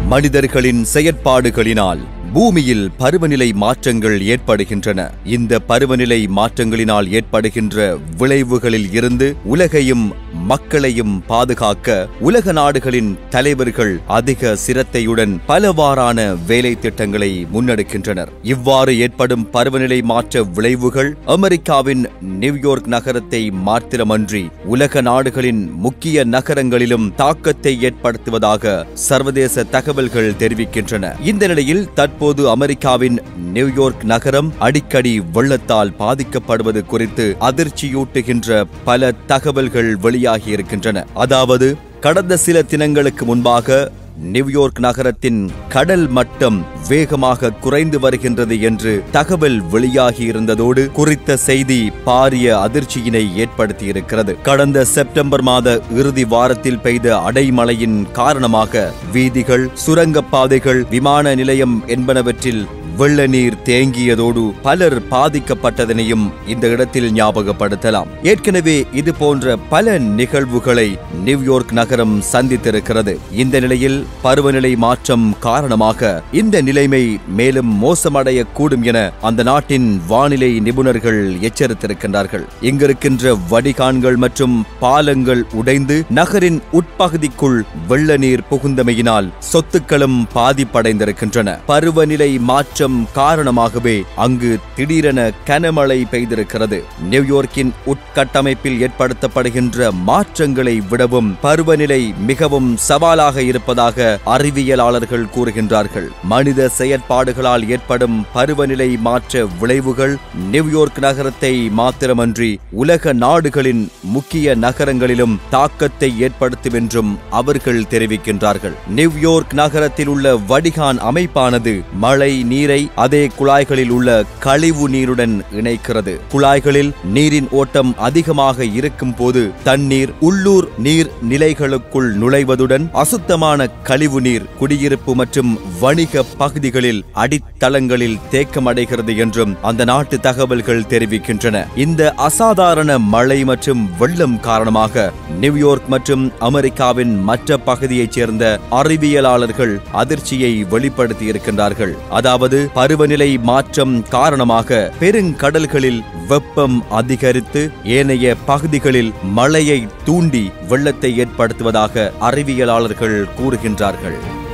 மனிதர்களின் செயற்பாடுகளினால் பூமியில் பருவநிலை மாற்றங்கள் ஏற்படுகின்றன இந்த பருவநிலை மாற்றங்களினால் ஏற்படுகின்ற விளைவுகளில் இருந்து உலகையும் மக்களையும் பாதுகாக்க உலக நாடுகளின் தலைவர்கள் அதிக சிரத்தையுடன் பலவாறான வேலை திட்டங்களை முன்னெடுக்கின்றனர் இவ்வாறு ஏற்படும் பருவநிலை மாற்ற விளைவுகள் அமெரிக்காவின் நியூயார்க் நகரத்தை மாத்திரமன்றி உலக நாடுகளின் முக்கிய நகரங்களிலும் தாக்கத்தை ஏற்படுத்துவதாக சர்வதேச தகவல்கள் தெரிவிக்கின்றன இந்த நிலையில் தற்போது அமெரிக்காவின் நியூயார்க் நகரம் அடிக்கடி வெள்ளத்தால் பாதிக்கப்படுவது குறித்து அதிர்ச்சியூட்டுகின்ற பல தகவல்கள் வெளியாகியிருக்கின்றன அதாவது கடந்த சில தினங்களுக்கு முன்பாக நியூயார்க் நகரத்தின் கடல் மட்டம் வேகமாக குறைந்து வருகின்றது என்று தகவல் வெளியாகியிருந்ததோடு குறித்த செய்தி பாரிய அதிர்ச்சியினை ஏற்படுத்தியிருக்கிறது கடந்த செப்டம்பர் மாத இறுதி வாரத்தில் பெய்த அடைமழையின் காரணமாக வீதிகள் சுரங்கப்பாதைகள் விமான நிலையம் என்பனவற்றில் வெள்ள நீர் தேங்கியதோடு பலர் பாதிக்கப்பட்டதனையும் இந்த இடத்தில் ஞாபகப்படுத்தலாம் ஏற்கனவே இது போன்ற பல நிகழ்வுகளை நியூயார்க் நகரம் சந்தித்திருக்கிறது இந்த நிலையில் பருவநிலை மாற்றம் காரணமாக இந்த நிலைமை மேலும் மோசமடையக்கூடும் என அந்த நாட்டின் வானிலை நிபுணர்கள் எச்சரித்திருக்கின்றார்கள் இங்கிருக்கின்ற வடிகான்கள் மற்றும் பாலங்கள் உடைந்து நகரின் உட்பகுதிக்குள் வெள்ள நீர் புகுந்தமையினால் சொத்துக்களும் பாதிப்படைந்திருக்கின்றன பருவநிலை மாற்றம் காரணமாகவே அங்கு திடீரென கனமழை பெய்திருக்கிறது நியூயார்க்கின் உட்கட்டமைப்பில் ஏற்படுத்தப்படுகின்ற மாற்றங்களை விடவும் பருவநிலை மிகவும் சவாலாக இருப்பதாக அறிவியலாளர்கள் கூறுகின்றார்கள் மனித செயற்பாடுகளால் ஏற்படும் பருவநிலை மாற்ற விளைவுகள் நியூயார்க் நகரத்தை மாத்திரமன்றி உலக நாடுகளின் முக்கிய நகரங்களிலும் தாக்கத்தை ஏற்படுத்தும் என்றும் அவர்கள் தெரிவிக்கின்றார்கள் நியூயார்க் நகரத்தில் உள்ள வடிகான் அமைப்பானது மழை நீரை அதே குழாய்களில் உள்ள கழிவு நீருடன் இணைக்கிறது குழாய்களில் நீரின் ஓட்டம் அதிகமாக இருக்கும் போது தண்ணீர் உள்ளூர் நீர் நிலைகளுக்குள் நுழைவதுடன் அசுத்தமான கழிவு நீர் குடியிருப்பு மற்றும் வணிக பகுதிகளில் அடித்தளங்களில் தேக்கமடைகிறது என்றும் அந்த நாட்டு தகவல்கள் தெரிவிக்கின்றன இந்த அசாதாரண மழை மற்றும் வெள்ளம் காரணமாக நியூயார்க் மற்றும் அமெரிக்காவின் மற்ற பகுதியைச் சேர்ந்த அறிவியலாளர்கள் அதிர்ச்சியை வெளிப்படுத்தியிருக்கின்றார்கள் அதாவது பருவநிலை மாற்றம் காரணமாக பெருங்கடல்களில் வெப்பம் அதிகரித்து ஏனைய பகுதிகளில் மழையை தூண்டி வெள்ளத்தை ஏற்படுத்துவதாக அறிவியலாளர்கள் கூறுகின்றார்கள்